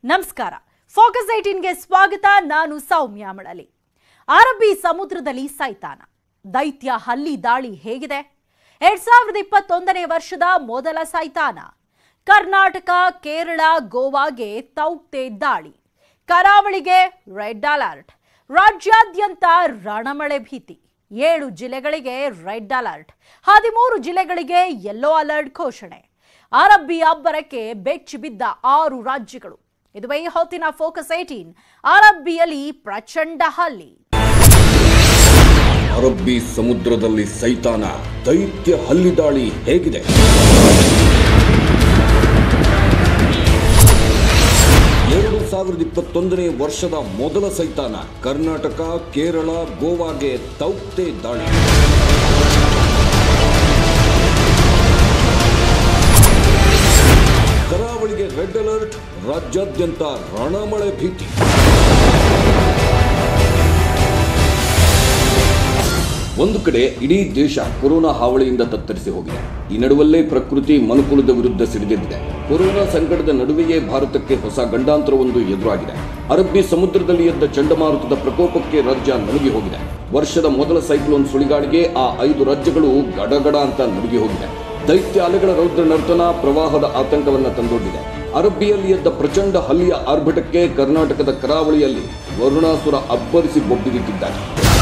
ನಮಸ್ಕಾರ ಫೋಕಸ್ ಏಟೀನ್ಗೆ ಸ್ವಾಗತ ನಾನು ಸೌಮ್ಯ ಮಳಲಿ ಅರಬ್ಬಿ ಸಮುದ್ರದಲ್ಲಿ ಸೈತಾನ ದೈತ್ಯ ಹಲ್ಲಿ ದಾಳಿ ಹೇಗಿದೆ ಎರಡ್ ಸಾವಿರದ ಇಪ್ಪತ್ತೊಂದನೇ ವರ್ಷದ ಮೊದಲ ಸೈತಾನ ಕರ್ನಾಟಕ ಕೇರಳ ಗೋವಾಗೆ ತೌಕ್ತೆ ದಾಳಿ ಕರಾವಳಿಗೆ ರೆಡ್ ಅಲರ್ಟ್ ರಾಜ್ಯಾದ್ಯಂತ ರಣಮಳೆ ಭೀತಿ ಏಳು ಜಿಲ್ಲೆಗಳಿಗೆ ರೆಡ್ ಅಲರ್ಟ್ ಹದಿಮೂರು ಜಿಲ್ಲೆಗಳಿಗೆ ಯೆಲ್ಲೋ ಅಲರ್ಟ್ ಘೋಷಣೆ ಅರಬ್ಬಿ ಅಬ್ಬರಕ್ಕೆ ಬೆಚ್ಚಿ ಬಿದ್ದ ಆರು ರಾಜ್ಯಗಳು ಇದುವೇ ಈ ಹೊತ್ತಿನ ಫೋಕಸ್ ಏಟೀನ್ ಅರಬ್ಬಿಯಲ್ಲಿ ಪ್ರಚಂಡ ಹಲ್ಲಿ ಅರಬ್ಬಿ ಸಮುದ್ರದಲ್ಲಿ ಸೈತಾನ ದೈತ್ಯ ಹಲ್ಲಿದಾಳಿ ಹೇಗಿದೆ ಎರಡು ಸಾವಿರದ ಇಪ್ಪತ್ತೊಂದನೇ ವರ್ಷದ ಮೊದಲ ಸೈತಾನ ಕರ್ನಾಟಕ ಕೇರಳ ಗೋವಾಗೆ ತೌಕ್ತೆ ದಾಳಿ ಕರಾವಳಿಗೆ ರೆಡ್ ಅಲರ್ಟ್ ರಾಜ್ಯಾದ್ಯಂತ ರಣಮಳೆ ಭೀತಿ ಒಂದು ಕಡೆ ಇಡೀ ದೇಶ ಕೊರೋನಾ ಹಾವಳಿಯಿಂದ ತತ್ತರಿಸಿ ಹೋಗಿದೆ ಈ ನಡುವಲ್ಲೇ ಪ್ರಕೃತಿ ಮನುಕುಲದ ವಿರುದ್ಧ ಸಿಡಿದೆದ್ದಿದೆ ಕೊರೋನಾ ಸಂಕಟದ ನಡುವೆಯೇ ಭಾರತಕ್ಕೆ ಹೊಸ ಗಂಡಾಂತರವೊಂದು ಎದುರಾಗಿದೆ ಅರಬ್ಬಿ ಸಮುದ್ರದಲ್ಲಿ ಎದ್ದ ಚಂಡಮಾರುತದ ಪ್ರಕೋಪಕ್ಕೆ ರಾಜ್ಯ ನಲುಗಿ ಹೋಗಿದೆ ವರ್ಷದ ಮೊದಲ ಸೈಕ್ಲೋನ್ ಸುಳಿಗಾಡಿಗೆ ಆ ಐದು ರಾಜ್ಯಗಳು ಗಡಗಡ ಅಂತ ನಲುಗಿ ಹೋಗಿದೆ ದೈತ್ಯ ಅಲೆಗಳ ರೌದ್ರ ನರ್ತನ ಪ್ರವಾಹದ ಆತಂಕವನ್ನ ತಂದೊಡ್ಡಿದೆ ಅರಬ್ಬಿಯಲ್ಲಿ ಎದ್ದ ಪ್ರಚಂಡ ಹಲ್ಲಿಯ ಆರ್ಭಟಕ್ಕೆ ಕರ್ನಾಟಕದ ಕರಾವಳಿಯಲ್ಲಿ ವರುಣಾಸುರ ಅಬ್ಬರಿಸಿ ಬೊಬ್ಬಿಗಿಟ್ಟಿದ್ದಾರೆ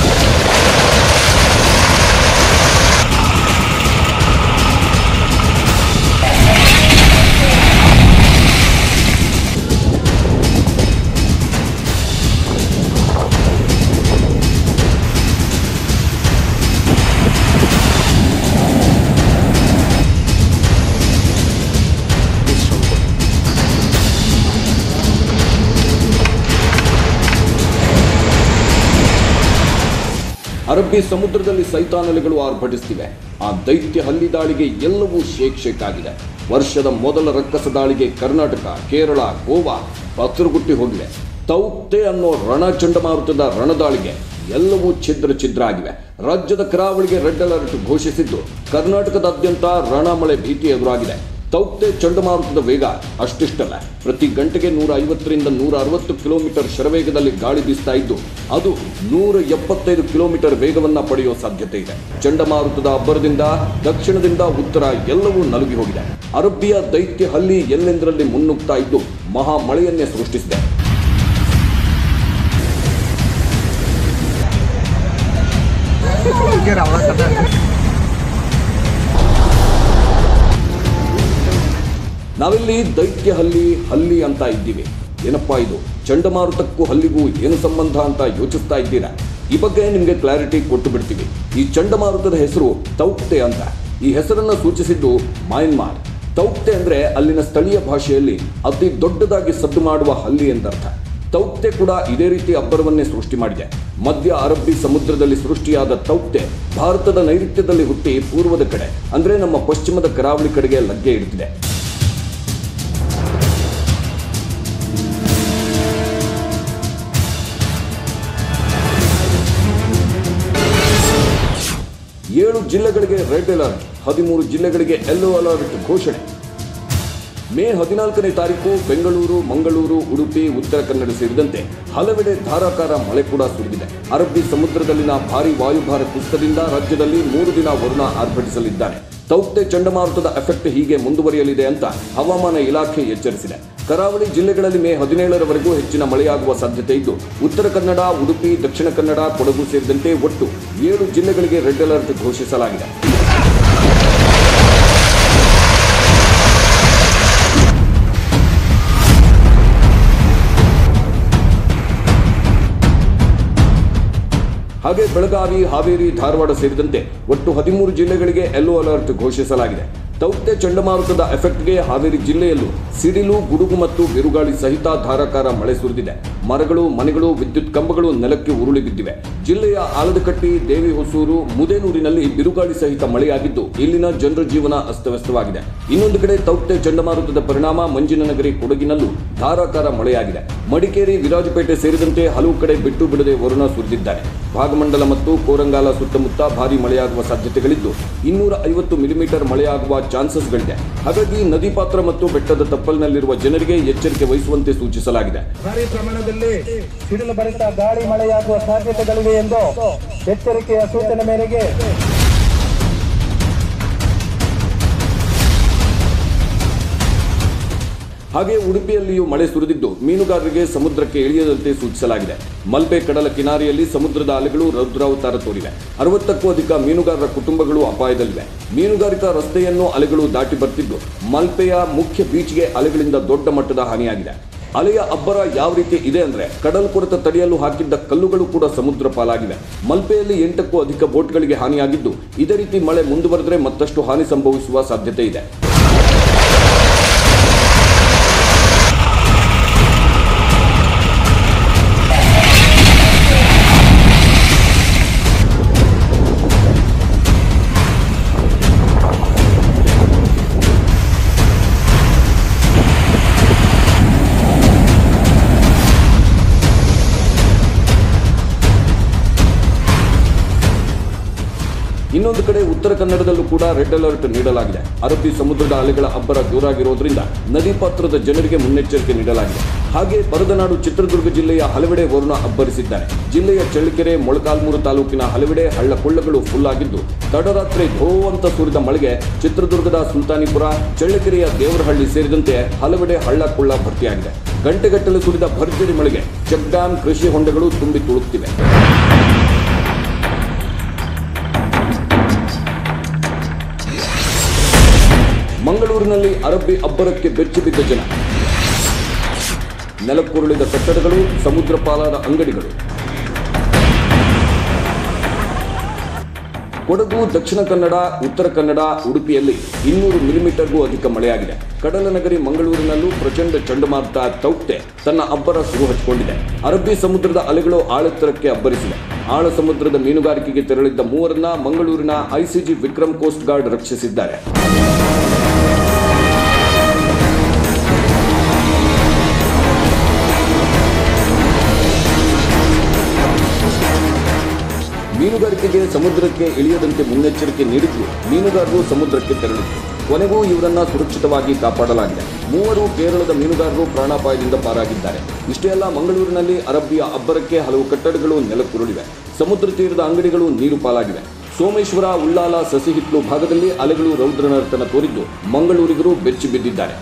ಅರಬ್ಬಿ ಸಮುದ್ರದಲ್ಲಿ ಸೈತಾನಲೆಗಳು ಆರ್ಭಟಿಸುತ್ತಿವೆ ಆ ದೈತ್ಯ ಹಲ್ಲಿ ದಾಳಿಗೆ ಎಲ್ಲವೂ ಶೇಕ್ ಶೇಕ್ ಆಗಿದೆ ವರ್ಷದ ಮೊದಲ ರಕ್ಕಸ ದಾಳಿಗೆ ಕರ್ನಾಟಕ ಕೇರಳ ಗೋವಾ ಪತ್ರಗುಟ್ಟಿ ಹೋಗಿವೆ ತೌಕ್ತೆ ಅನ್ನೋ ರಣ ಚಂಡಮಾರುತದ ರಣದಾಳಿಗೆ ಎಲ್ಲವೂ ಛಿದ್ರ ಛಿದ್ರ ಆಗಿವೆ ರಾಜ್ಯದ ಕರಾವಳಿಗೆ ರೆಡ್ ಅಲರ್ಟ್ ಘೋಷಿಸಿದ್ದು ಕರ್ನಾಟಕದಾದ್ಯಂತ ರಣಮಳೆ ಭೀತಿ ಎದುರಾಗಿದೆ ತೌಕ್ತೆ ಚಂಡಮಾರುತದ ವೇಗ ಅಷ್ಟಿಷ್ಟಲ್ಲ ಪ್ರತಿ ಗಂಟೆಗೆ ನೂರ ಐವತ್ತರಿಂದ ನೂರ ಅರವತ್ತು ಕಿಲೋಮೀಟರ್ ಶರವೇಗದಲ್ಲಿ ಗಾಳಿ ಬೀಸ್ತಾ ಇದ್ದು ಅದು ನೂರ ಎಪ್ಪತ್ತೈದು ಕಿಲೋಮೀಟರ್ ವೇಗವನ್ನ ಪಡೆಯುವ ಸಾಧ್ಯತೆ ಇದೆ ಚಂಡಮಾರುತದ ಅಬ್ಬರದಿಂದ ದಕ್ಷಿಣದಿಂದ ಉತ್ತರ ಎಲ್ಲವೂ ನಲುಗಿ ಹೋಗಿದೆ ಅರಬ್ಬಿಯ ದೈತ್ಯ ಹಲ್ಲಿ ಎಲ್ಲೆಂದರಲ್ಲಿ ಮುನ್ನುಗ್ತಾ ಇದ್ದು ಮಹಾ ಮಳೆಯನ್ನೇ ಸೃಷ್ಟಿಸಿದೆ ನಾವಿಲ್ಲಿ ದೈತ್ಯ ಹಲ್ಲಿ ಹಲ್ಲಿ ಅಂತ ಇದ್ದೀವಿ ಏನಪ್ಪಾ ಇದು ಚಂಡಮಾರುತಕ್ಕೂ ಹಲ್ಲಿಗೂ ಏನು ಸಂಬಂಧ ಅಂತ ಯೋಚಿಸ್ತಾ ಇದ್ದೀರಾ ಈ ಬಗ್ಗೆ ನಿಮಗೆ ಕ್ಲಾರಿಟಿ ಕೊಟ್ಟು ಬಿಡ್ತೀವಿ ಈ ಚಂಡಮಾರುತದ ಹೆಸರು ತೌಕ್ತೆ ಅಂತ ಈ ಹೆಸರನ್ನ ಸೂಚಿಸಿದ್ದು ಮಯನ್ಮಾರ್ ತೌಕ್ತೆ ಅಂದ್ರೆ ಅಲ್ಲಿನ ಸ್ಥಳೀಯ ಭಾಷೆಯಲ್ಲಿ ಅತಿ ದೊಡ್ಡದಾಗಿ ಸದ್ದು ಮಾಡುವ ಹಲ್ಲಿ ಎಂದರ್ಥ ತೌಕ್ತೆ ಕೂಡ ಇದೇ ರೀತಿ ಅಬ್ಬರವನ್ನೇ ಸೃಷ್ಟಿ ಮಾಡಿದೆ ಮಧ್ಯ ಅರಬ್ಬಿ ಸಮುದ್ರದಲ್ಲಿ ಸೃಷ್ಟಿಯಾದ ತೌಕ್ತೆ ಭಾರತದ ನೈಋತ್ಯದಲ್ಲಿ ಹುಟ್ಟಿ ಪೂರ್ವದ ಕಡೆ ಅಂದ್ರೆ ನಮ್ಮ ಪಶ್ಚಿಮದ ಕರಾವಳಿ ಕಡೆಗೆ ಲಗ್ಗೆ ಇಡ್ತಿದೆ ಏಳು ಜಿಲ್ಲೆಗಳಿಗೆ ರೆಡ್ ಅಲರ್ಟ್ ಹದಿಮೂರು ಜಿಲ್ಲೆಗಳಿಗೆ ಯೆಲ್ಲೋ ಅಲರ್ಟ್ ಘೋಷಣೆ ಮೇ ಹದಿನಾಲ್ಕನೇ ತಾರೀಕು ಬೆಂಗಳೂರು ಮಂಗಳೂರು ಉಡುಪಿ ಉತ್ತರ ಕನ್ನಡ ಸೇರಿದಂತೆ ಹಲವೆಡೆ ಧಾರಾಕಾರ ಮಳೆ ಕೂಡ ಸುರಿದಿದೆ ಅರಬ್ಬಿ ಸಮುದ್ರದಲ್ಲಿನ ಭಾರಿ ವಾಯುಭಾರ ಕುಸಿತದಿಂದ ರಾಜ್ಯದಲ್ಲಿ ಮೂರು ದಿನ ವರುಣ ಆರ್ಭಟಿಸಲಿದ್ದಾನೆ ತೌಕ್ತೆ ಚಂಡಮಾರುತದ ಎಫೆಕ್ಟ್ ಹೀಗೆ ಮುಂದುವರಿಯಲಿದೆ ಅಂತ ಹವಾಮಾನ ಇಲಾಖೆ ಎಚ್ಚರಿಸಿದೆ ಕರಾವಳಿ ಜಿಲ್ಲೆಗಳಲ್ಲಿ ಮೇ ಹದಿನೇಳರವರೆಗೂ ಹೆಚ್ಚಿನ ಮಳೆಯಾಗುವ ಸಾಧ್ಯತೆ ಇದ್ದು ಉತ್ತರ ಕನ್ನಡ ಉಡುಪಿ ದಕ್ಷಿಣ ಕನ್ನಡ ಕೊಡಗು ಸೇರಿದಂತೆ ಒಟ್ಟು ಏಳು ಜಿಲ್ಲೆಗಳಿಗೆ ರೆಡ್ ಅಲರ್ಟ್ ಘೋಷಿಸಲಾಗಿದೆ ಹಾಗೆ ಬೆಳಗಾವಿ ಹಾವೇರಿ ಧಾರವಾಡ ಸೇರಿದಂತೆ ಒಟ್ಟು ಹದಿಮೂರು ಜಿಲ್ಲೆಗಳಿಗೆ ಯೆಲ್ಲೋ ಅಲರ್ಟ್ ಘೋಷಿಸಲಾಗಿದೆ ತೌಕ್ತೆ ಚಂಡಮಾರುತದ ಎಫೆಕ್ಟ್ಗೆ ಹಾವೇರಿ ಜಿಲ್ಲೆಯಲ್ಲೂ ಸಿಡಿಲು ಗುಡುಗು ಮತ್ತು ಬಿರುಗಾಳಿ ಸಹಿತ ಧಾರಾಕಾರ ಮಳೆ ಸುರಿದಿದೆ ಮರಗಳು ಮನೆಗಳು ವಿದ್ಯುತ್ ಕಂಬಗಳು ನೆಲಕ್ಕೆ ಉರುಳಿ ಬಿದ್ದಿವೆ ಜಿಲ್ಲೆಯ ಆಲದಕಟ್ಟಿ ದೇವಿ ಹೊಸೂರು ಮುದೇನೂರಿನಲ್ಲಿ ಬಿರುಗಾಳಿ ಸಹಿತ ಮಳೆಯಾಗಿದ್ದು ಇಲ್ಲಿನ ಜನರ ಜೀವನ ಅಸ್ತವ್ಯಸ್ತವಾಗಿದೆ ಇನ್ನೊಂದು ಕಡೆ ತೌಕ್ತೆ ಚಂಡಮಾರುತದ ಪರಿಣಾಮ ಮಂಜಿನ ನಗರಿ ಕೊಡಗಿನಲ್ಲೂ ಧಾರಾಕಾರ ಮಳೆಯಾಗಿದೆ ಮಡಿಕೇರಿ ವಿರಾಜಪೇಟೆ ಸೇರಿದಂತೆ ಹಲವು ಕಡೆ ಬಿಟ್ಟು ಬಿಡದೆ ವರುಣ ಸುರಿದಿದ್ದಾರೆ ಭಾಗಮಂಡಲ ಮತ್ತು ಕೋರಂಗಾಲ ಸುತ್ತಮುತ್ತ ಭಾರಿ ಮಳೆಯಾಗುವ ಸಾಧ್ಯತೆಗಳಿದ್ದು ಇನ್ನೂರ ಐವತ್ತು ಮಿಲಿಮೀಟರ್ ಮಳೆಯಾಗುವ ಚಾನ್ಸಸ್ಗಳಿದೆ ಹಾಗಾಗಿ ನದಿ ಪಾತ್ರ ಮತ್ತು ಬೆಟ್ಟದ ತಪ್ಪಲಿನಲ್ಲಿರುವ ಜನರಿಗೆ ಎಚ್ಚರಿಕೆ ವಹಿಸುವಂತೆ ಸೂಚಿಸಲಾಗಿದೆ ಭಾರಿ ಪ್ರಮಾಣದಲ್ಲಿ ಸಿಡಿಲು ಭರಿತ ಗಾಳಿ ಮಳೆಯಾಗುವ ಸಾಧ್ಯತೆಗಳಿವೆ ಎಂದು ಎಚ್ಚರಿಕೆಯ ಸೂಚನೆ ಮೇರೆಗೆ ಹಾಗೆ ಉಡುಪಿಯಲ್ಲಿಯೂ ಮಳೆ ಸುರಿದಿದ್ದು ಮೀನುಗಾರರಿಗೆ ಸಮುದ್ರಕ್ಕೆ ಇಳಿಯದಂತೆ ಸೂಚಿಸಲಾಗಿದೆ ಮಲ್ಪೆ ಕಡಲ ಕಿನಾರಿಯಲ್ಲಿ ಸಮುದ್ರದ ಅಲೆಗಳು ರೌದ್ರಾವತಾರ ತೋರಿವೆ ಅರವತ್ತಕ್ಕೂ ಅಧಿಕ ಮೀನುಗಾರರ ಕುಟುಂಬಗಳು ಅಪಾಯದಲ್ಲಿವೆ ಮೀನುಗಾರಿಕಾ ರಸ್ತೆಯನ್ನು ಅಲೆಗಳು ದಾಟಿ ಬರ್ತಿದ್ದು ಮಲ್ಪೆಯ ಮುಖ್ಯ ಬೀಚ್ಗೆ ಅಲೆಗಳಿಂದ ದೊಡ್ಡ ಮಟ್ಟದ ಹಾನಿಯಾಗಿದೆ ಅಲೆಯ ಅಬ್ಬರ ಯಾವ ರೀತಿ ಇದೆ ಅಂದ್ರೆ ಕಡಲ್ ಕೊರೆತ ತಡೆಯಲು ಹಾಕಿದ್ದ ಕಲ್ಲುಗಳು ಕೂಡ ಸಮುದ್ರ ಪಾಲಾಗಿವೆ ಮಲ್ಪೆಯಲ್ಲಿ ಎಂಟಕ್ಕೂ ಅಧಿಕ ಬೋಟ್ಗಳಿಗೆ ಹಾನಿಯಾಗಿದ್ದು ಇದೇ ರೀತಿ ಮಳೆ ಮುಂದುವರೆದ್ರೆ ಮತ್ತಷ್ಟು ಹಾನಿ ಸಂಭವಿಸುವ ಸಾಧ್ಯತೆ ಇದೆ ಇನ್ನೊಂದು ಕಡೆ ಉತ್ತರ ಕನ್ನಡದಲ್ಲೂ ಕೂಡ ರೆಡ್ ಅಲರ್ಟ್ ನೀಡಲಾಗಿದೆ ಅರಬ್ಬಿ ಸಮುದ್ರದ ಅಲೆಗಳ ಅಬ್ಬರ ಜೋರಾಗಿರೋದ್ರಿಂದ ನದಿ ಪಾತ್ರದ ಜನರಿಗೆ ಮುನ್ನೆಚ್ಚರಿಕೆ ನೀಡಲಾಗಿದೆ ಹಾಗೆ ಬರದನಾಡು ಚಿತ್ರದುರ್ಗ ಜಿಲ್ಲೆಯ ಹಲವೆಡೆ ವರುಣ ಅಬ್ಬರಿಸಿದ್ದಾನೆ ಜಿಲ್ಲೆಯ ಚಳ್ಳಕೆರೆ ಮೊಳಕಾಲ್ಮೂರು ತಾಲೂಕಿನ ಹಲವೆಡೆ ಹಳ್ಳ ಕೊಳ್ಳಗಳು ಫುಲ್ ಆಗಿದ್ದು ತಡರಾತ್ರಿ ಧೋ ಅಂತ ಸುರಿದ ಮಳೆಗೆ ಚಿತ್ರದುರ್ಗದ ಸುಲ್ತಾನಿಪುರ ಚಳ್ಳಕೆರೆಯ ದೇವರಹಳ್ಳಿ ಸೇರಿದಂತೆ ಹಲವೆಡೆ ಹಳ್ಳ ಕೊಳ್ಳ ಭರ್ತಿಯಾಗಿದೆ ಗಂಟೆಗಟ್ಟಲೆ ಸುರಿದ ಭರ್ಜರಿ ಮಳೆಗೆ ಚೆಕ್ ಡ್ಯಾಂ ಕೃಷಿ ಹೊಂಡಗಳು ತುಂಬಿ ತುಳುಕ್ತಿವೆ ಮಂಗಳೂರಿನಲ್ಲಿ ಅರಬ್ಬಿ ಅಬ್ಬರಕ್ಕೆ ಬೆಚ್ಚಿ ಬಿದ್ದ ಜನ ನೆಲಕ್ಕುರುಳಿದ ಕಟ್ಟಡಗಳು ಸಮುದ್ರ ಪಾಲಾದ ಅಂಗಡಿಗಳು ಕೊಡಗು ದಕ್ಷಿಣ ಕನ್ನಡ ಉತ್ತರ ಕನ್ನಡ ಉಡುಪಿಯಲ್ಲಿ ಇನ್ನೂರು ಮಿಲಿಮೀಟರ್ಗೂ ಅಧಿಕ ಮಳೆಯಾಗಿದೆ ಕಡಲ ನಗರಿ ಮಂಗಳೂರಿನಲ್ಲೂ ಪ್ರಚಂಡ ಚಂಡಮಾರುತ ತೌಕ್ತೆ ತನ್ನ ಅಬ್ಬರ ಶುರು ಹಚ್ಚಿಕೊಂಡಿದೆ ಅರಬ್ಬಿ ಸಮುದ್ರದ ಅಲೆಗಳು ಆಳೆತ್ತರಕ್ಕೆ ಅಬ್ಬರಿಸಿವೆ ಆಳ ಸಮುದ್ರದ ಮೀನುಗಾರಿಕೆಗೆ ತೆರಳಿದ್ದ ಮೂವರನ್ನ ಮಂಗಳೂರಿನ ಐಸಿಜಿ ವಿಕ್ರಮ್ ಕೋಸ್ಟ್ ಗಾರ್ಡ್ ರಕ್ಷಿಸಿದ್ದಾರೆ ಮೀನುಗಾರಿಕೆಗೆ ಸಮುದ್ರಕ್ಕೆ ಇಳಿಯದಂತೆ ಮುನ್ನೆಚ್ಚರಿಕೆ ನೀಡಿದ್ದು ಮೀನುಗಾರರು ಸಮುದ್ರಕ್ಕೆ ತೆರಳಿದ್ರು ಕೊನೆಗೂ ಇವರನ್ನ ಸುರಕ್ಷಿತವಾಗಿ ಕಾಪಾಡಲಾಗಿದೆ ಮೂವರು ಕೇರಳದ ಮೀನುಗಾರರು ಪ್ರಾಣಾಪಾಯದಿಂದ ಪಾರಾಗಿದ್ದಾರೆ ಇಷ್ಟೇ ಅಲ್ಲ ಮಂಗಳೂರಿನಲ್ಲಿ ಅರಬ್ಬಿಯ ಅಬ್ಬರಕ್ಕೆ ಹಲವು ಕಟ್ಟಡಗಳು ನೆಲಕ್ಕುರುಳಿವೆ ಸಮುದ್ರ ತೀರದ ಅಂಗಡಿಗಳು ನೀರು ಪಾಲಾಗಿವೆ ಸೋಮೇಶ್ವರ ಉಳ್ಳಾಲ ಸಸಿಹಿತ್ಲು ಭಾಗದಲ್ಲಿ ಅಲೆಗಳು ರೌದ್ರ ನರ್ತನ ತೋರಿದ್ದು ಮಂಗಳೂರಿಗರು ಬೆಚ್ಚಿ ಬಿದ್ದಿದ್ದಾರೆ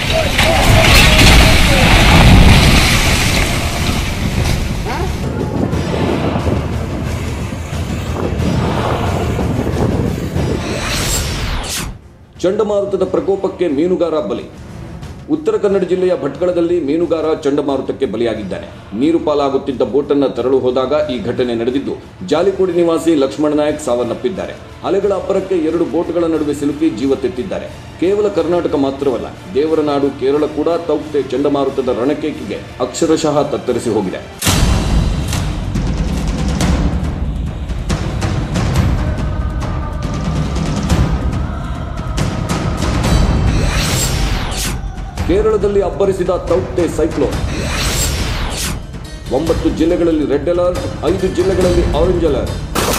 ಚಂಡಮಾರುತದ ಪ್ರಕೋಪಕ್ಕೆ ಮೀನುಗಾರ ಬಲಿ ಉತ್ತರ ಕನ್ನಡ ಜಿಲ್ಲೆಯ ಭಟ್ಕಳದಲ್ಲಿ ಮೀನುಗಾರ ಚಂಡಮಾರುತಕ್ಕೆ ಬಲಿಯಾಗಿದ್ದಾನೆ ನೀರು ಪಾಲಾಗುತ್ತಿದ್ದ ಬೋಟನ್ನ ತರಲು ಹೋದಾಗ ಈ ಘಟನೆ ನಡೆದಿದ್ದು ಜಾಲಿಕೋಡಿ ನಿವಾಸಿ ಲಕ್ಷ್ಮಣ ನಾಯಕ್ ಸಾವನ್ನಪ್ಪಿದ್ದಾರೆ ಅಲೆಗಳ ಅಬ್ಬರಕ್ಕೆ ಎರಡು ಬೋಟ್ಗಳ ನಡುವೆ ಸಿಲುಕಿ ಜೀವ ತೆತ್ತಿದ್ದಾರೆ ಕೇವಲ ಕರ್ನಾಟಕ ಮಾತ್ರವಲ್ಲ ದೇವರ ನಾಡು ಕೇರಳ ಕೂಡ ತೌಕ್ತೆ ಚಂಡಮಾರುತದ ರಣಕೇಕಿಗೆ ಅಕ್ಷರಶಃ ತತ್ತರಿಸಿ ಹೋಗಿದೆ ಕೇರಳದಲ್ಲಿ ಅಬ್ಬರಿಸಿದ ತೌಕ್ತೆ ಸೈಕ್ಲೋನ್ ಒಂಬತ್ತು ಜಿಲ್ಲೆಗಳಲ್ಲಿ ರೆಡ್ ಅಲರ್ಟ್ ಐದು ಜಿಲ್ಲೆಗಳಲ್ಲಿ ಆರೆಂಜ್ ಅಲರ್ಟ್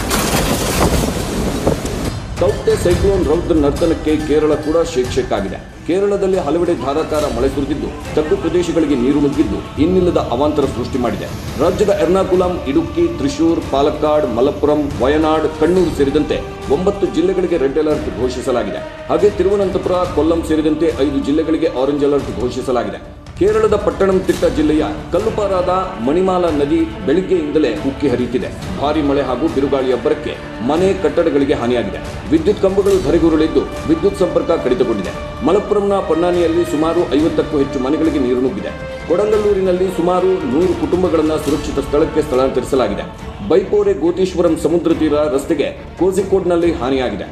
ತೌಕ್ತೆ ಸೈಕ್ಲೋನ್ ರೌದ್ರ ನರ್ತನಕ್ಕೆ ಕೇರಳ ಕೂಡ ಶೇಕ್ ಶೇಕ್ ಆಗಿದೆ ಕೇರಳದಲ್ಲಿ ಹಲವೆಡೆ ಧಾರಾಕಾರ ಮಳೆ ಸುರಿದಿದ್ದು ತಗ್ಗು ಪ್ರದೇಶಗಳಿಗೆ ನೀರು ನುಗ್ಗಿದ್ದು ಇನ್ನಿಲ್ಲದ ಅವಾಂತರ ಸೃಷ್ಟಿ ಮಾಡಿದೆ ರಾಜ್ಯದ ಎರ್ನಾಕುಲಂ ಇಡುಕ್ಕಿ ತ್ರಿಶೂರ್ ಪಾಲಕ್ಕಾಡ್ ಮಲಪ್ಪುರಂ ವಯನಾಡ್ ಕಣ್ಣೂರು ಸೇರಿದಂತೆ ಒಂಬತ್ತು ಜಿಲ್ಲೆಗಳಿಗೆ ರೆಡ್ ಅಲರ್ಟ್ ಘೋಷಿಸಲಾಗಿದೆ ಹಾಗೆ ತಿರುವನಂತಪುರ ಕೊಲ್ಲಂ ಸೇರಿದಂತೆ ಐದು ಜಿಲ್ಲೆಗಳಿಗೆ ಆರೆಂಜ್ ಅಲರ್ಟ್ ಘೋಷಿಸಲಾಗಿದೆ ಕೇರಳದ ಪಟ್ಟಣಂತಿಟ್ಟ ಜಿಲ್ಲೆಯ ಕಲ್ಲುಪಾರಾದ ಮಣಿಮಾಲ ನದಿ ಬೆಳಿಗ್ಗೆಯಿಂದಲೇ ಉಕ್ಕಿ ಹರಿಯುತ್ತಿದೆ ಭಾರಿ ಮಳೆ ಹಾಗೂ ಬಿರುಗಾಳಿ ಅಬ್ಬರಕ್ಕೆ ಮನೆ ಕಟ್ಟಡಗಳಿಗೆ ಹಾನಿಯಾಗಿದೆ ವಿದ್ಯುತ್ ಕಂಬಗಳು ಧರೆಗುರುಳಿದ್ದು ವಿದ್ಯುತ್ ಸಂಪರ್ಕ ಕಡಿತಗೊಂಡಿದೆ ಮಲಪ್ಪುರಂನ ಪೊನ್ನಾನಿಯಲ್ಲಿ ಸುಮಾರು ಐವತ್ತಕ್ಕೂ ಹೆಚ್ಚು ಮನೆಗಳಿಗೆ ನೀರು ನುಗ್ಗಿದೆ ಕೊಡಂಗಲ್ಲೂರಿನಲ್ಲಿ ಸುಮಾರು ನೂರು ಕುಟುಂಬಗಳನ್ನು ಸುರಕ್ಷಿತ ಸ್ಥಳಕ್ಕೆ ಸ್ಥಳಾಂತರಿಸಲಾಗಿದೆ ಬೈಪೋರೆ ಗೋತೀಶ್ವರಂ ಸಮುದ್ರ ತೀರ ರಸ್ತೆಗೆ ಕೋಜಿಕೋಡ್ನಲ್ಲಿ ಹಾನಿಯಾಗಿದೆ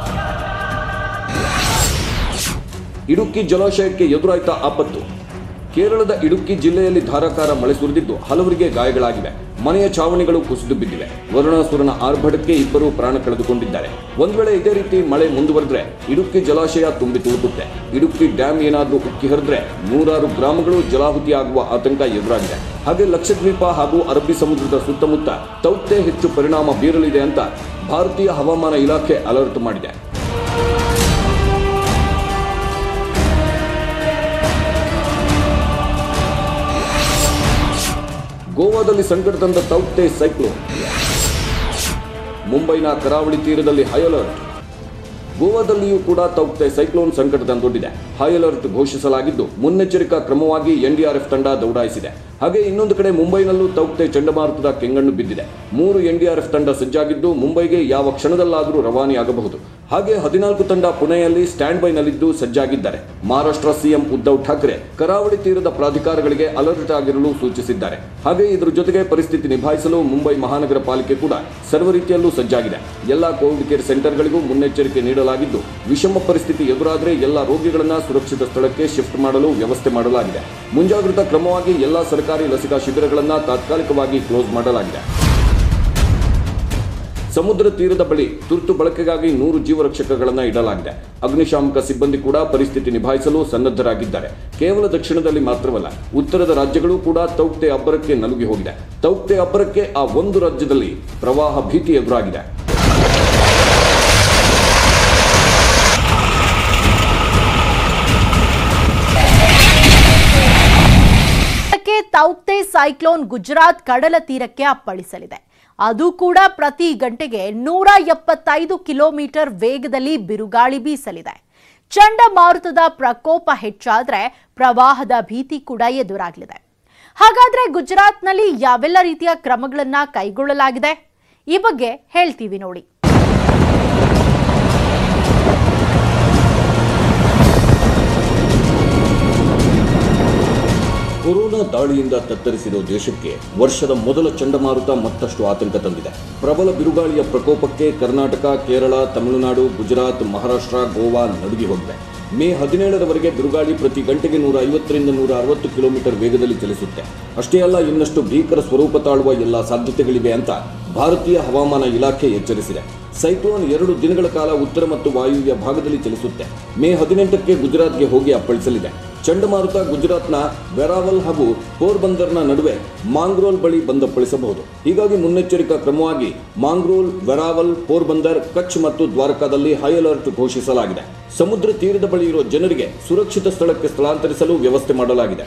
ಇಡುಕ್ಕಿ ಜಲಾಶಯಕ್ಕೆ ಎದುರಾಯ್ತ ಆಪತ್ತು ಕೇರಳದ ಇಡುಕ್ಕಿ ಜಿಲ್ಲೆಯಲ್ಲಿ ಧಾರಾಕಾರ ಮಳೆ ಸುರಿದಿದ್ದು ಹಲವರಿಗೆ ಗಾಯಗಳಾಗಿವೆ ಮನೆಯ ಚಾವಣಿಗಳು ಕುಸಿದು ಬಿದ್ದಿವೆ ವರುಣಾಸುರನ ಆರ್ಭಟಕ್ಕೆ ಇಬ್ಬರು ಪ್ರಾಣ ಕಳೆದುಕೊಂಡಿದ್ದಾರೆ ಒಂದ್ ವೇಳೆ ಇದೇ ರೀತಿ ಮಳೆ ಮುಂದುವರೆದ್ರೆ ಇಡುಕ್ಕಿ ಜಲಾಶಯ ತುಂಬಿ ತುಳುಕುತ್ತೆ ಇಡುಕ್ಕಿ ಡ್ಯಾಮ್ ಏನಾದ್ರೂ ಉಕ್ಕಿ ಹರಿದ್ರೆ ನೂರಾರು ಗ್ರಾಮಗಳು ಜಲಾಹುತಿ ಆಗುವ ಆತಂಕ ಎದುರಾಗಿದೆ ಹಾಗೆ ಲಕ್ಷದ್ವೀಪ ಹಾಗೂ ಅರಬ್ಬಿ ಸಮುದ್ರದ ಸುತ್ತಮುತ್ತ ತೌಕ್ತೆ ಹೆಚ್ಚು ಪರಿಣಾಮ ಬೀರಲಿದೆ ಅಂತ ಭಾರತೀಯ ಹವಾಮಾನ ಇಲಾಖೆ ಅಲರ್ಟ್ ಮಾಡಿದೆ ಗೋವಾದಲ್ಲಿ ಸಂಕಟ ತಂದ ತೌಕ್ತೆ ಸೈಕ್ಲೋನ್ ಮುಂಬೈನ ಕರಾವಳಿ ತೀರದಲ್ಲಿ ಹೈ ಅಲರ್ಟ್ ಗೋವಾದಲ್ಲಿಯೂ ಕೂಡ ತೌಕ್ತೆ ಸೈಕ್ಲೋನ್ ಸಂಕಟ ತಂದೊಡ್ಡಿದೆ ಹೈ ಅಲರ್ಟ್ ಘೋಷಿಸಲಾಗಿದ್ದು ಮುನ್ನೆಚ್ಚರಿಕಾ ಕ್ರಮವಾಗಿ ಎನ್ಡಿಆರ್ಎಫ್ ತಂಡ ದೌಡಾಯಿಸಿದೆ ಹಾಗೆ ಇನ್ನೊಂದು ಕಡೆ ಮುಂಬೈನಲ್ಲೂ ತೌಕ್ತೆ ಚಂಡಮಾರುತದ ಕೆಂಗಣ್ಣು ಬಿದ್ದಿದೆ ಮೂರು ಎನ್ಡಿಆರ್ಎಫ್ ತಂಡ ಸಜ್ಜಾಗಿದ್ದು ಮುಂಬೈಗೆ ಯಾವ ಕ್ಷಣದಲ್ಲಾದರೂ ರವಾನೆಯಾಗಬಹುದು ಹಾಗೆ ಹದಿನಾಲ್ಕು ತಂಡ ಪುಣೆಯಲ್ಲಿ ಸ್ಟ್ಯಾಂಡ್ ಬೈನಲ್ಲಿದ್ದು ಸಜ್ಜಾಗಿದ್ದಾರೆ ಮಹಾರಾಷ್ಟ್ರ ಸಿಎಂ ಉದ್ಧವ್ ಠಾಕ್ರೆ ಕರಾವಳಿ ತೀರದ ಪ್ರಾಧಿಕಾರಗಳಿಗೆ ಅಲರ್ಟ್ ಆಗಿರಲು ಸೂಚಿಸಿದ್ದಾರೆ ಹಾಗೆ ಇದರ ಜೊತೆಗೆ ಪರಿಸ್ಥಿತಿ ನಿಭಾಯಿಸಲು ಮುಂಬೈ ಮಹಾನಗರ ಪಾಲಿಕೆ ಕೂಡ ಸರ್ವ ರೀತಿಯಲ್ಲೂ ಸಜ್ಜಾಗಿದೆ ಎಲ್ಲಾ ಕೋವಿಡ್ ಕೇರ್ ಸೆಂಟರ್ಗಳಿಗೂ ಮುನ್ನೆಚ್ಚರಿಕೆ ನೀಡಲಾಗಿದ್ದು ವಿಷಮ ಪರಿಸ್ಥಿತಿ ಎದುರಾದರೆ ಎಲ್ಲ ರೋಗಿಗಳನ್ನ ಸುರಕ್ಷಿತ ಸ್ಥಳಕ್ಕೆ ಶಿಫ್ಟ್ ಮಾಡಲು ವ್ಯವಸ್ಥೆ ಮಾಡಲಾಗಿದೆ ಮುಂಜಾಗ್ರತಾ ಕ್ರಮವಾಗಿ ಎಲ್ಲಾ ಸರ್ಕಾರಿ ಲಸಿಕಾ ಶಿಬಿರಗಳನ್ನ ತಾತ್ಕಾಲಿಕವಾಗಿ ಕ್ಲೋಸ್ ಮಾಡಲಾಗಿದೆ ಸಮುದ್ರ ತೀರದ ಬಳಿ ತುರ್ತು ಬಳಕೆಗಾಗಿ ನೂರು ಜೀವರಕ್ಷಕಗಳನ್ನ ಇಡಲಾಗಿದೆ ಅಗ್ನಿಶಾಮಕ ಸಿಬ್ಬಂದಿ ಕೂಡ ಪರಿಸ್ಥಿತಿ ನಿಭಾಯಿಸಲು ಸನ್ನದ್ಧರಾಗಿದ್ದಾರೆ ಕೇವಲ ದಕ್ಷಿಣದಲ್ಲಿ ಮಾತ್ರವಲ್ಲ ಉತ್ತರದ ರಾಜ್ಯಗಳು ಕೂಡ ತೌಕ್ತೆ ಅಬ್ಬರಕ್ಕೆ ನಲುಗಿ ಹೋಗಿದೆ ತೌಕ್ತೆ ಅಬ್ಬರಕ್ಕೆ ಆ ಒಂದು ರಾಜ್ಯದಲ್ಲಿ ಪ್ರವಾಹ ಭೀತಿ ಎದುರಾಗಿದೆ ಇದಕ್ಕೆ ತೌಕ್ತೆ ಸೈಕ್ಲೋನ್ ಗುಜರಾತ್ ಕಡಲ ತೀರಕ್ಕೆ ಅಪ್ಪಳಿಸಲಿದೆ ಅದು ಕೂಡ ಪ್ರತಿ ಗಂಟೆಗೆ ನೂರ ಎಪ್ಪತ್ತೈದು ಕಿಲೋಮೀಟರ್ ವೇಗದಲ್ಲಿ ಬಿರುಗಾಳಿ ಬೀಸಲಿದೆ ಚಂಡಮಾರುತದ ಪ್ರಕೋಪ ಹೆಚ್ಚಾದ್ರೆ ಪ್ರವಾಹದ ಭೀತಿ ಕೂಡ ಎದುರಾಗಲಿದೆ ಹಾಗಾದ್ರೆ ಗುಜರಾತ್ನಲ್ಲಿ ಯಾವೆಲ್ಲ ರೀತಿಯ ಕ್ರಮಗಳನ್ನ ಕೈಗೊಳ್ಳಲಾಗಿದೆ ಈ ಬಗ್ಗೆ ಹೇಳ್ತೀವಿ ನೋಡಿ ಕೊರೋನಾ ದಾಳಿಯಿಂದ ತತ್ತರಿಸಿರೋ ದೇಶಕ್ಕೆ ವರ್ಷದ ಮೊದಲ ಚಂಡಮಾರುತ ಮತ್ತಷ್ಟು ಆತಂಕ ತಂದಿದೆ ಪ್ರಬಲ ಬಿರುಗಾಳಿಯ ಪ್ರಕೋಪಕ್ಕೆ ಕರ್ನಾಟಕ ಕೇರಳ ತಮಿಳುನಾಡು ಗುಜರಾತ್ ಮಹಾರಾಷ್ಟ್ರ ಗೋವಾ ನಡುಗಿ ಹೋಗಿವೆ ಮೇ ಹದಿನೇಳರವರೆಗೆ ಬಿರುಗಾಳಿ ಪ್ರತಿ ಗಂಟೆಗೆ ನೂರ ಐವತ್ತರಿಂದ ನೂರ ಅರವತ್ತು ಕಿಲೋಮೀಟರ್ ವೇಗದಲ್ಲಿ ಚಲಿಸುತ್ತೆ ಅಷ್ಟೇ ಅಲ್ಲ ಇನ್ನಷ್ಟು ಭೀಕರ ಸ್ವರೂಪ ತಾಳುವ ಎಲ್ಲ ಸಾಧ್ಯತೆಗಳಿವೆ ಅಂತ ಭಾರತೀಯ ಹವಾಮಾನ ಇಲಾಖೆ ಎಚ್ಚರಿಸಿದೆ ಸೈಕ್ಲೋನ್ ಎರಡು ದಿನಗಳ ಕಾಲ ಉತ್ತರ ಮತ್ತು ವಾಯುವ್ಯ ಭಾಗದಲ್ಲಿ ಚಲಿಸುತ್ತೆ ಮೇ ಹದಿನೆಂಟಕ್ಕೆ ಗುಜರಾತ್ಗೆ ಹೋಗಿ ಅಪ್ಪಳಿಸಲಿದೆ ಚಂಡಮಾರುತ ಗುಜರಾತ್ನ ವೆರಾವಲ್ ಹಾಗೂ ಪೋರ್ಬಂದರ್ನ ನಡುವೆ ಮಾಂಗ್ರೋಲ್ ಬಳಿ ಬಂದಪ್ಪಳಿಸಬಹುದು ಹೀಗಾಗಿ ಮುನ್ನೆಚ್ಚರಿಕಾ ಕ್ರಮವಾಗಿ ಮಾಂಗ್ರೋಲ್ ವೆರಾವಲ್ ಪೋರ್ಬಂದರ್ ಕಚ್ ಮತ್ತು ದ್ವಾರಕಾದಲ್ಲಿ ಹೈ ಅಲರ್ಟ್ ಘೋಷಿಸಲಾಗಿದೆ ಸಮುದ್ರ ತೀರದ ಬಳಿ ಇರುವ ಜನರಿಗೆ ಸುರಕ್ಷಿತ ಸ್ಥಳಕ್ಕೆ ಸ್ಥಳಾಂತರಿಸಲು ವ್ಯವಸ್ಥೆ ಮಾಡಲಾಗಿದೆ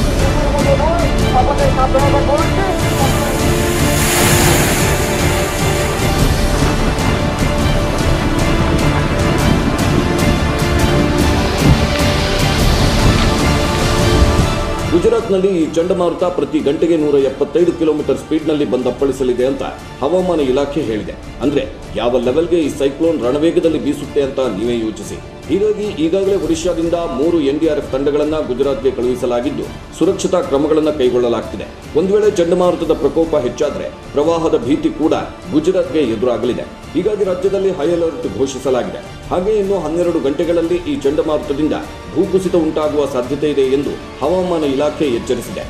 ಗುಜರಾತ್ನಲ್ಲಿ ಈ ಚಂಡಮಾರುತ ಪ್ರತಿ ಗಂಟೆಗೆ ನೂರ ಎಪ್ಪತ್ತೈದು ಕಿಲೋಮೀಟರ್ ಸ್ಪೀಡ್ನಲ್ಲಿ ಬಂದಪ್ಪಳಿಸಲಿದೆ ಅಂತ ಹವಾಮಾನ ಇಲಾಖೆ ಹೇಳಿದೆ ಅಂದ್ರೆ ಯಾವ ಲೆವೆಲ್ಗೆ ಈ ಸೈಕ್ಲೋನ್ ರಣವೇಗದಲ್ಲಿ ಬೀಸುತ್ತೆ ಅಂತ ನೀವೇ ಯೋಚಿಸಿ ಹೀಗಾಗಿ ಈಗಾಗಲೇ ಒಡಿಶಾದಿಂದ ಮೂರು ಎನ್ಡಿಆರ್ಎಫ್ ತಂಡಗಳನ್ನ ಗುಜರಾತ್ಗೆ ಕಳುಹಿಸಲಾಗಿದ್ದು ಸುರಕ್ಷತಾ ಕ್ರಮಗಳನ್ನು ಕೈಗೊಳ್ಳಲಾಗ್ತಿದೆ ಒಂದು ವೇಳೆ ಚಂಡಮಾರುತದ ಪ್ರಕೋಪ ಹೆಚ್ಚಾದ್ರೆ ಪ್ರವಾಹದ ಭೀತಿ ಕೂಡ ಗುಜರಾತ್ಗೆ ಎದುರಾಗಲಿದೆ ಹೀಗಾಗಿ ರಾಜ್ಯದಲ್ಲಿ ಹೈ ಅಲರ್ಟ್ ಘೋಷಿಸಲಾಗಿದೆ ಹಾಗೆ ಇನ್ನು ಹನ್ನೆರಡು ಗಂಟೆಗಳಲ್ಲಿ ಈ ಚಂಡಮಾರುತದಿಂದ ಭೂಕುಸಿತ ಉಂಟಾಗುವ ಸಾಧ್ಯತೆ ಇದೆ ಎಂದು ಹವಾಮಾನ ಇಲಾಖೆ ಎಚ್ಚರಿಸಿದೆ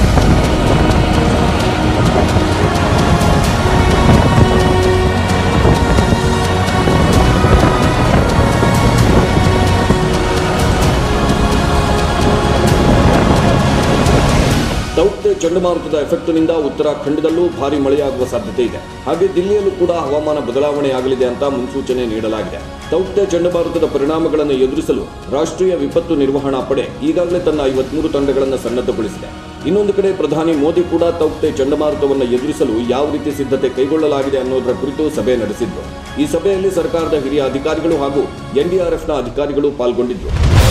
ತೌಕ್ತೆ ಚಂಡಮಾರುತದ ಎಫೆಕ್ಟ್ನಿಂದ ಉತ್ತರಾಖಂಡದಲ್ಲೂ ಭಾರಿ ಮಳೆಯಾಗುವ ಸಾಧ್ಯತೆ ಇದೆ ಹಾಗೆ ದಿಲ್ಲಿಯಲ್ಲೂ ಕೂಡ ಹವಾಮಾನ ಬದಲಾವಣೆಯಾಗಲಿದೆ ಅಂತ ಮುನ್ಸೂಚನೆ ನೀಡಲಾಗಿದೆ ತೌಕ್ತೆ ಚಂಡಮಾರುತದ ಪರಿಣಾಮಗಳನ್ನು ಎದುರಿಸಲು ರಾಷ್ಟ್ರೀಯ ವಿಪತ್ತು ನಿರ್ವಹಣಾ ಪಡೆ ಈಗಾಗಲೇ ತನ್ನ ಐವತ್ಮೂರು ತಂಡಗಳನ್ನು ಸನ್ನದ್ಧಗೊಳಿಸಿದೆ ಇನ್ನೊಂದು ಕಡೆ ಪ್ರಧಾನಿ ಮೋದಿ ಕೂಡ ತೌಕ್ತೆ ಚಂಡಮಾರುತವನ್ನು ಎದುರಿಸಲು ಯಾವ ರೀತಿ ಸಿದ್ಧತೆ ಕೈಗೊಳ್ಳಲಾಗಿದೆ ಅನ್ನೋದರ ಕುರಿತು ಸಭೆ ನಡೆಸಿದ್ರು ಈ ಸಭೆಯಲ್ಲಿ ಸರ್ಕಾರದ ಹಿರಿಯ ಅಧಿಕಾರಿಗಳು ಹಾಗೂ ಎನ್ಡಿಆರ್ಎಫ್ನ ಅಧಿಕಾರಿಗಳು ಪಾಲ್ಗೊಂಡಿದ್ರು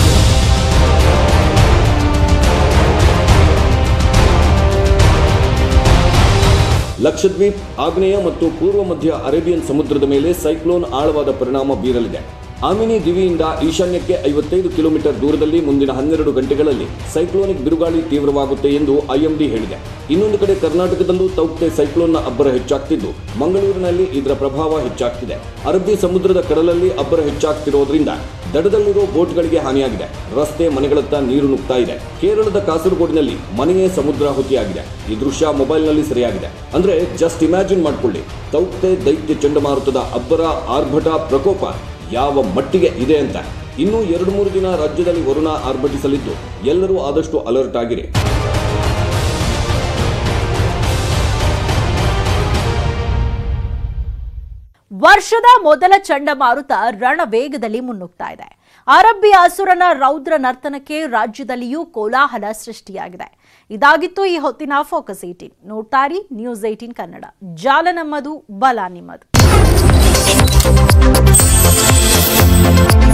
ಲಕ್ಷದ್ವೀಪ್ ಆಗ್ನೇಯ ಮತ್ತು ಪೂರ್ವ ಮಧ್ಯ ಅರೇಬಿಯನ್ ಸಮುದ್ರದ ಮೇಲೆ ಸೈಕ್ಲೋನ್ ಆಳವಾದ ಪರಿಣಾಮ ಬೀರಲಿದೆ ಆಮಿನಿ ದಿವಿಯಿಂದ ಈಶಾನ್ಯಕ್ಕೆ ಐವತ್ತೈದು ಕಿಲೋಮೀಟರ್ ದೂರದಲ್ಲಿ ಮುಂದಿನ ಹನ್ನೆರಡು ಗಂಟೆಗಳಲ್ಲಿ ಸೈಕ್ಲೋನಿಕ್ ಬಿರುಗಾಳಿ ತೀವ್ರವಾಗುತ್ತೆ ಎಂದು ಐಎಂಡಿ ಹೇಳಿದೆ ಇನ್ನೊಂದು ಕಡೆ ಕರ್ನಾಟಕದಲ್ಲೂ ತೌಕ್ತೆ ಸೈಕ್ಲೋನ್ನ ಅಬ್ಬರ ಹೆಚ್ಚಾಗ್ತಿದ್ದು ಮಂಗಳೂರಿನಲ್ಲಿ ಇದರ ಪ್ರಭಾವ ಹೆಚ್ಚಾಗ್ತಿದೆ ಅರಬ್ಬಿ ಸಮುದ್ರದ ಕಡಲಲ್ಲಿ ಅಬ್ಬರ ಹೆಚ್ಚಾಗ್ತಿರೋದ್ರಿಂದ ದಡದಲ್ಲಿರೋ ಬೋಟ್ಗಳಿಗೆ ಹಾನಿಯಾಗಿದೆ ರಸ್ತೆ ಮನೆಗಳತ್ತ ನೀರು ನುಗ್ತಾ ಇದೆ ಕೇರಳದ ಕಾಸರಗೋಡಿನಲ್ಲಿ ಮನೆಯೇ ಸಮುದ್ರ ಹೊತ್ತಿಯಾಗಿದೆ ಈ ದೃಶ್ಯ ಮೊಬೈಲ್ನಲ್ಲಿ ಸೆರೆಯಾಗಿದೆ ಅಂದ್ರೆ ಜಸ್ಟ್ ಇಮ್ಯಾಜಿನ್ ಮಾಡ್ಕೊಳ್ಳಿ ತೌಕ್ತೆ ದೈತ್ಯ ಚಂಡಮಾರುತದ ಅಬ್ಬರ ಆರ್ಭಟ ಪ್ರಕೋಪ ಯಾವ ಮಟ್ಟಿಗೆ ಇದೆ ಅಂತ ಇನ್ನೂ ಎರಡು ಮೂರು ದಿನ ರಾಜ್ಯದಲ್ಲಿ ವರುಣ ಆರ್ಭಟಿಸಲಿದ್ದು ಎಲ್ಲರೂ ಆದಷ್ಟು ಅಲರ್ಟ್ ಆಗಿರಿ ವರ್ಷದ ಮೊದಲ ಚಂಡಮಾರುತ ರಣವೇಗದಲ್ಲಿ ಮುನ್ನುಗ್ತಾ ಇದೆ ಅರಬ್ಬಿ ಅಸುರನ ರೌದ್ರ ನರ್ತನಕ್ಕೆ ರಾಜ್ಯದಲ್ಲಿಯೂ ಕೋಲಾಹಲ ಸೃಷ್ಟಿಯಾಗಿದೆ ಇದಾಗಿತ್ತು ಈ ಹೊತ್ತಿನ ಫೋಕಸ್ ಏಟೀನ್ ನೋಡ್ತಾರಿ ನ್ಯೂಸ್ ಏಟೀನ್ ಕನ್ನಡ ಜಾಲ ನಮ್ಮದು ಬಲ ನಿಮ್ಮದು